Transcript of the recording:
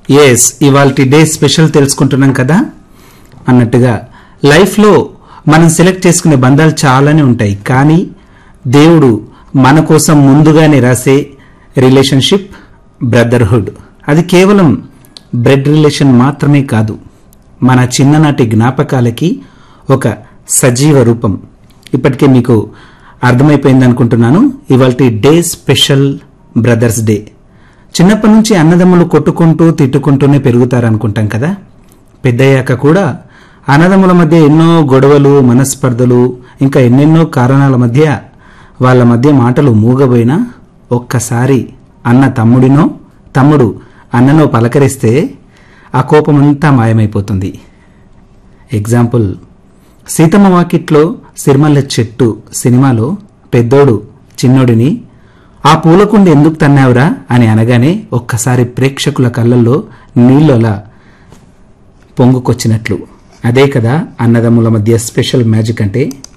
yes ఇవాళ day special తెలుసుకుంటున్నాం కదా అన్నట్టుగా లైఫ్లో మనం సెలెక్ట్ చేసుకునే బంధాలు చాలానే ఉంటాయి కానీ దేవుడు మన కోసం ముందుగానే రాసే రిలేషన్షిప్ బ్రదర్హుడ్ అది కేవలం బ్రెడ్ రిలేషన్ మాత్రమే కాదు మన చిన్ననాటి జ్ఞాపకాలకి ఒక సజీవ రూపం ఇప్పటికే మీకు అర్థమైపోయింది అనుకుంటున్నాను ఇవాళ డే స్పెషల్ బ్రదర్స్ డే చిన్నప్పటి నుంచి అన్నదమ్ములు కొట్టుకుంటూ తిట్టుకుంటూనే పెరుగుతారనుకుంటాం కదా పెద్దయ్యాక కూడా అన్నదమ్ముల మధ్య ఎన్నో గొడవలు మనస్పర్ధలు ఇంకా ఎన్నెన్నో కారణాల మధ్య వాళ్ళ మధ్య మాటలు మూగబోయినా ఒక్కసారి అన్న తమ్ముడినో తమ్ముడు అన్ననో పలకరిస్తే ఆ కోపమంతా మాయమైపోతుంది ఎగ్జాంపుల్ సీతమ్మ వాకిట్లో సిరిమల్ల చెట్టు సినిమాలో పెద్దోడు చిన్నోడిని ఆ పూలకుండి ఎందుకు తన్నావురా అని అనగానే ఒక్కసారి ప్రేక్షకుల కళ్ళల్లో నీళ్ళు అలా పొంగుకొచ్చినట్లు అదే కదా అన్నదమ్ముల మధ్య స్పెషల్ మ్యాజిక్ అంటే